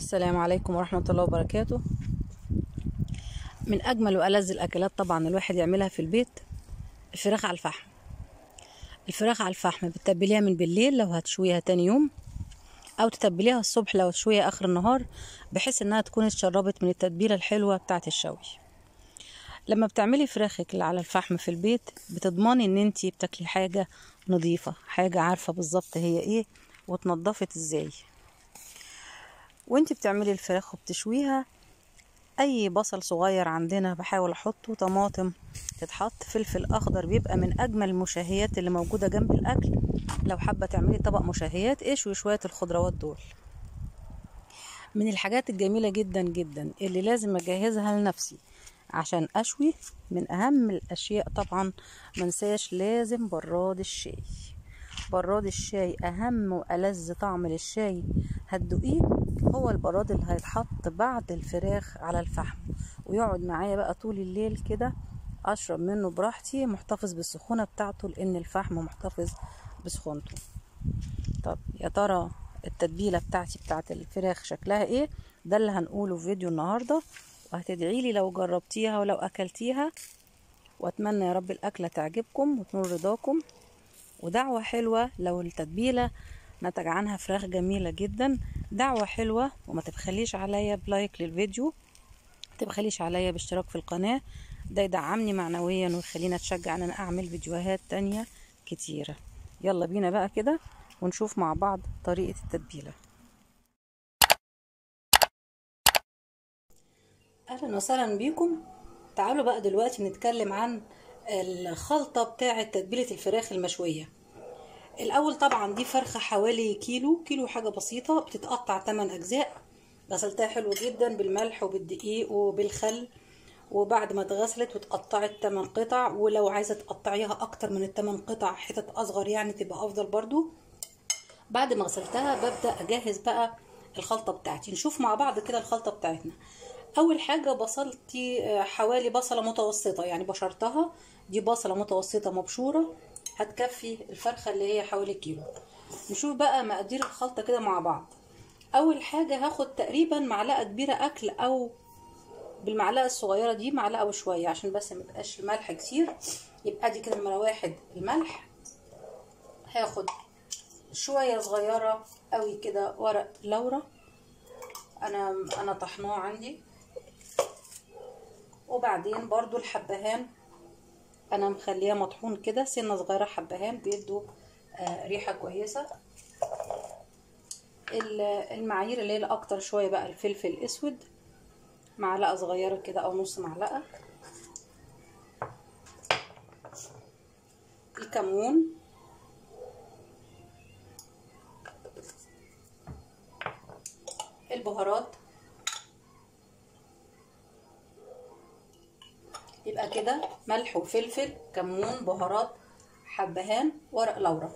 السلام عليكم ورحمة الله وبركاته من أجمل وألذ الأكلات طبعا الواحد يعملها في البيت الفراخ على الفحم الفراخ على الفحم بتتبليها من بالليل لو هتشويها تاني يوم أو تتبليها الصبح لو تشويها آخر النهار بحيث إنها تكون اتشربت من التتبيلة الحلوة بتاعة الشوي لما بتعملي فراخك اللي على الفحم في البيت بتضمني ان انتي بتاكلي حاجة نظيفة حاجة عارفة بالظبط هي ايه واتنضفت ازاي وانتي بتعملي الفراخ وبتشويها اي بصل صغير عندنا بحاول احطه طماطم تتحط فلفل اخضر بيبقى من اجمل المشاهيات اللي موجودة جنب الاكل لو حابة تعملي طبق مشاهيات اشوي شوية الخضروات دول من الحاجات الجميلة جدا جدا اللي لازم اجهزها لنفسي عشان اشوي من اهم الاشياء طبعا منساش لازم براد الشاي براد الشاي اهم والذ طعم للشاي هتدوقيه هو البراد اللي هيتحط بعد الفراخ على الفحم ويقعد معايا بقى طول الليل كده اشرب منه براحتي محتفظ بالسخونه بتاعته لان الفحم محتفظ بسخونته طب يا ترى التتبيله بتاعتي بتاعت الفراخ شكلها ايه ده اللي هنقوله في فيديو النهارده وهتدعي لي لو جربتيها ولو اكلتيها واتمنى يا رب الاكله تعجبكم وتنول رضاكم ودعوه حلوه لو التتبيله نتج عنها فراخ جميله جدا دعوه حلوه وما تبخليش عليا بلايك للفيديو تبخليش عليا باشتراك في القناه ده يدعمني معنويا ويخليني اتشجع ان انا اعمل فيديوهات تانية كتيره يلا بينا بقى كده ونشوف مع بعض طريقه التتبيله اهلا وسهلا بيكم تعالوا بقى دلوقتي نتكلم عن الخلطة بتاعة تتبيلة الفراخ المشوية الاول طبعا دي فرخة حوالي كيلو كيلو حاجة بسيطة بتتقطع 8 اجزاء غسلتها حلو جدا بالملح وبالدقيق وبالخل وبعد ما اتغسلت واتقطعت 8 قطع ولو عايزة تقطعيها اكتر من الثمان قطع حتت اصغر يعني تبقى افضل برضو بعد ما غسلتها ببدأ اجهز بقى الخلطة بتاعتي نشوف مع بعض كده الخلطة بتاعتنا اول حاجه بصلتي حوالي بصله متوسطه يعني بشرتها دي بصله متوسطه مبشوره هتكفي الفرخه اللي هي حوالي كيلو نشوف بقى مقادير الخلطه كده مع بعض اول حاجه هاخد تقريبا معلقه كبيره اكل او بالمعلقه الصغيره دي معلقه وشويه عشان بس ما يبقاش الملح كتير يبقى دي كده نمره واحد الملح هاخد شويه صغيره قوي كده ورق لورا انا انا طحناه عندي وبعدين برضو الحبهان انا مخليه مطحون كده سنه صغيره حبهان بيدوا آه ريحه كويسه المعايير اللي هي الاكتر شويه بقى الفلفل الاسود معلقه صغيره كده او نص معلقه الكمون البهارات يبقى كده ملح وفلفل كمون بهارات حبهان ورق لورا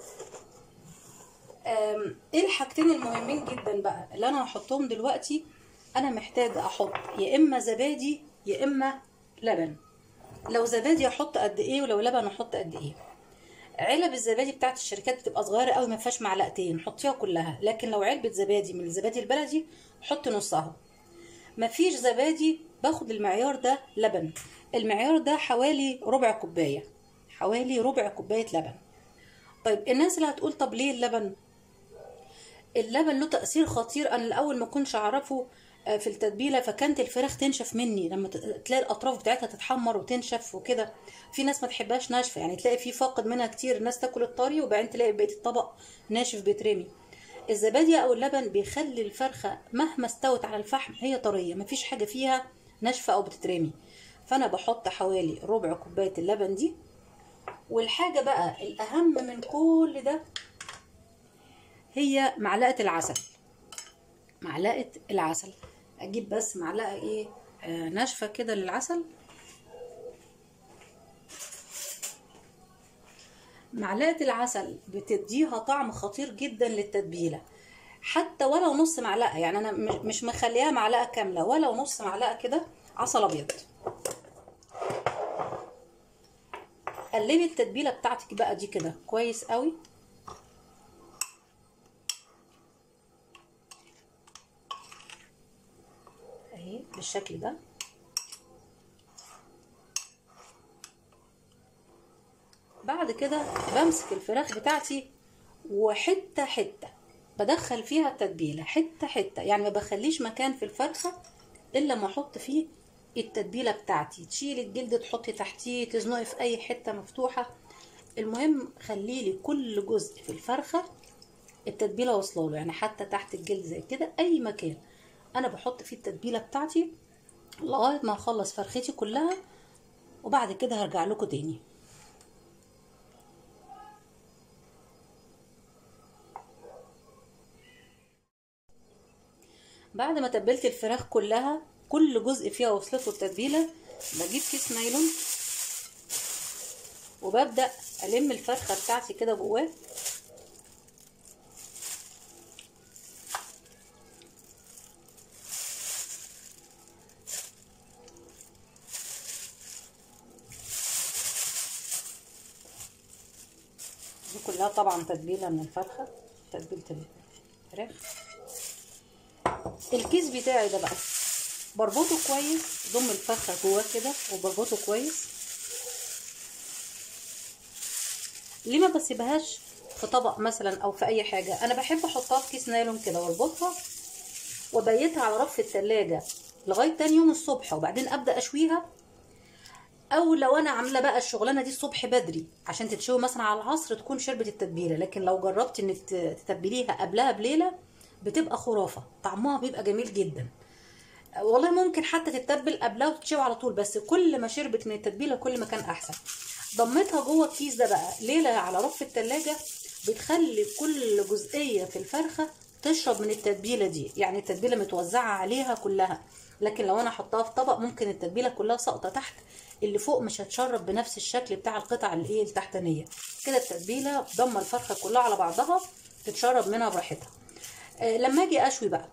ايه الحاجتين المهمين جدا بقى اللي انا هحطهم دلوقتي انا محتاجه احط يا اما زبادي يا اما لبن لو زبادي احط قد ايه ولو لبن احط قد ايه علب الزبادي بتاعت الشركات بتبقى صغيره قوي ما فيهاش معلقتين حطيها كلها لكن لو علبه زبادي من الزبادي البلدي حط نصها مفيش زبادي باخد المعيار ده لبن المعيار ده حوالي ربع كوبايه حوالي ربع كوبايه لبن طيب الناس اللي هتقول طب ليه اللبن اللبن له تاثير خطير انا الاول ما كنتش اعرفه في التتبيله فكانت الفراخ تنشف مني لما تلاقي الاطراف بتاعتها تتحمر وتنشف وكده في ناس ما تحبهاش ناشفه يعني تلاقي في فاقد منها كتير الناس تاكل الطري وبعدين تلاقي بقيه الطبق ناشف بيترمي الزبادي او اللبن بيخلي الفرخه مهما استوت على الفحم هي طريه مفيش حاجه فيها ناشفه او بتترمي فانا بحط حوالي ربع كوبايه اللبن دي والحاجه بقى الاهم من كل ده هي معلقه العسل معلقه العسل اجيب بس معلقه ايه آه ناشفه كده للعسل معلقه العسل بتديها طعم خطير جدا للتتبيله حتى ولو نص معلقه يعني انا مش مخليها معلقه كامله ولو نص معلقه كده عسل ابيض قلبي التتبيله بتاعتك بقى دي كده كويس قوي بالشكل ده بعد كده بمسك الفراخ بتاعتي وحته حته بدخل فيها التتبيله حته حته يعني ما بخليش مكان في الفرخه الا ما احط فيه التتبيله بتاعتي تشيلي الجلد تحطي تحتيه تزنقي في اي حته مفتوحه المهم خليلي كل جزء في الفرخه التتبيله واصله له يعني حتى تحت الجلد زي كده اي مكان انا بحط فيه التتبيله بتاعتي لغايه ما اخلص فرختي كلها وبعد كده هرجع لكم تاني بعد ما تبلت الفراخ كلها كل جزء فيها وصلته التتبيله بجيب كيس نايلون وببدا الم الفرخه بتاعتي كده جواه دي كلها طبعا تتبيله من الفرخه تتبيله الفراخ الكيس بتاعي ده بقى بربطه كويس ضم الفرخه جواه كده وبربطه كويس ليه ما بسيبهاش في طبق مثلا او في اي حاجه انا بحب احطها في كيس نايلون كده واربطها وابيتها على رف التلاجة لغايه تاني يوم الصبح وبعدين ابدا اشويها او لو انا عامله بقى الشغلانه دي الصبح بدري عشان تتشوي مثلا على العصر تكون شربت التتبيله لكن لو جربت انك تتبليها قبلها بليله بتبقى خرافه طعمها بيبقى جميل جدا والله ممكن حتى تتبل قبلها وتتشوي على طول بس كل ما شربت من التتبيله كل ما كان احسن ضمتها جوه الكيس ده بقى ليله على رف التلاجة بتخلي كل جزئيه في الفرخه تشرب من التتبيله دي يعني التتبيله متوزعه عليها كلها لكن لو انا احطها في طبق ممكن التتبيله كلها ساقطه تحت اللي فوق مش هتشرب بنفس الشكل بتاع القطع اللي ايه التحتانيه كده التتبيله ضم الفرخه كلها على بعضها تتشرب منها براحتها آه لما اجي اشوي بقى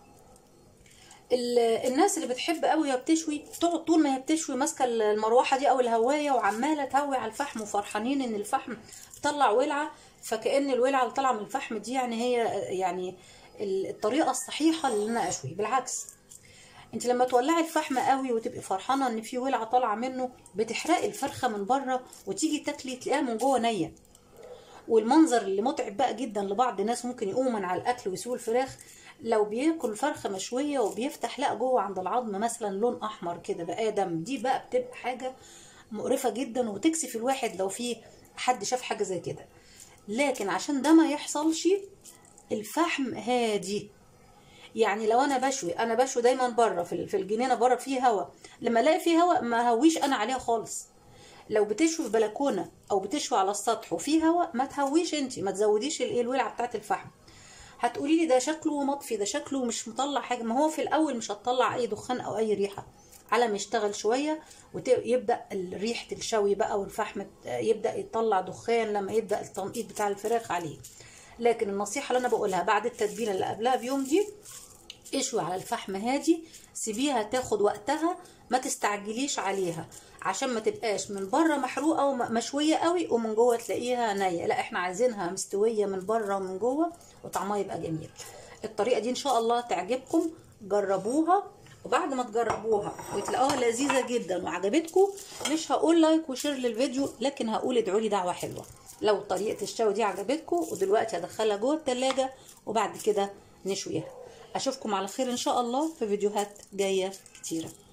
الناس اللي بتحب قوي وهي بتشوي تقعد طول ما هي بتشوي ماسكه المروحه دي او الهوايه وعماله تهوي على الفحم وفرحانين ان الفحم طلع ولعه فكأن الولعه اللي طالعه من الفحم دي يعني هي يعني الطريقه الصحيحه اللي انا اشوي بالعكس انت لما تولعي الفحم قوي وتبقي فرحانه ان في ولعه طالعه منه بتحرقي الفرخه من بره وتيجي تاكلي تلاقيها من جوه نيه والمنظر اللي متعب بقى جدا لبعض الناس ممكن يقوموا من على الاكل ويسووا الفراخ لو بياكل فرخه مشويه وبيفتح لا جوه عند العظم مثلا لون احمر كده بقى دم دي بقى بتبقى حاجه مقرفه جدا وتكسف الواحد لو في حد شاف حاجه زي كده لكن عشان ده ما يحصلش الفحم هادي يعني لو انا بشوي انا بشوي دايما بره في الجنينه بره فيه هواء لما الاقي فيه هواء ما هويش انا عليها خالص لو بتشوي في بلكونه او بتشوي على السطح وفيه هواء ما تهويش انت ما تزوديش الايه الولعه بتاعه الفحم هتقولي لي ده شكله مطفي ده شكله مش مطلع حاجه ما هو في الاول مش هتطلع اي دخان او اي ريحه على ما يشتغل شويه ويبدا ريحه الشوي بقى والفحم يبدا يطلع دخان لما يبدا التنقيط بتاع الفراخ عليه لكن النصيحه اللي انا بقولها بعد التتبيله اللي قبلها بيوم دي اشوي على الفحم هادي سيبيها تاخد وقتها ما تستعجليش عليها عشان ما تبقاش من بره محروقه ومشويه قوي ومن جوه تلاقيها نيه لا احنا عايزينها مستويه من بره ومن جوه وطعمها يبقى جميل الطريقه دي ان شاء الله تعجبكم جربوها وبعد ما تجربوها وتلاقوها لذيذه جدا وعجبتكم مش هقول لايك وشير للفيديو لكن هقول ادعوا لي دعوه حلوه لو طريقه الشوي دي عجبتكم ودلوقتي هدخلها جوه التلاجة وبعد كده نشويها اشوفكم على خير ان شاء الله في فيديوهات جايه كتيره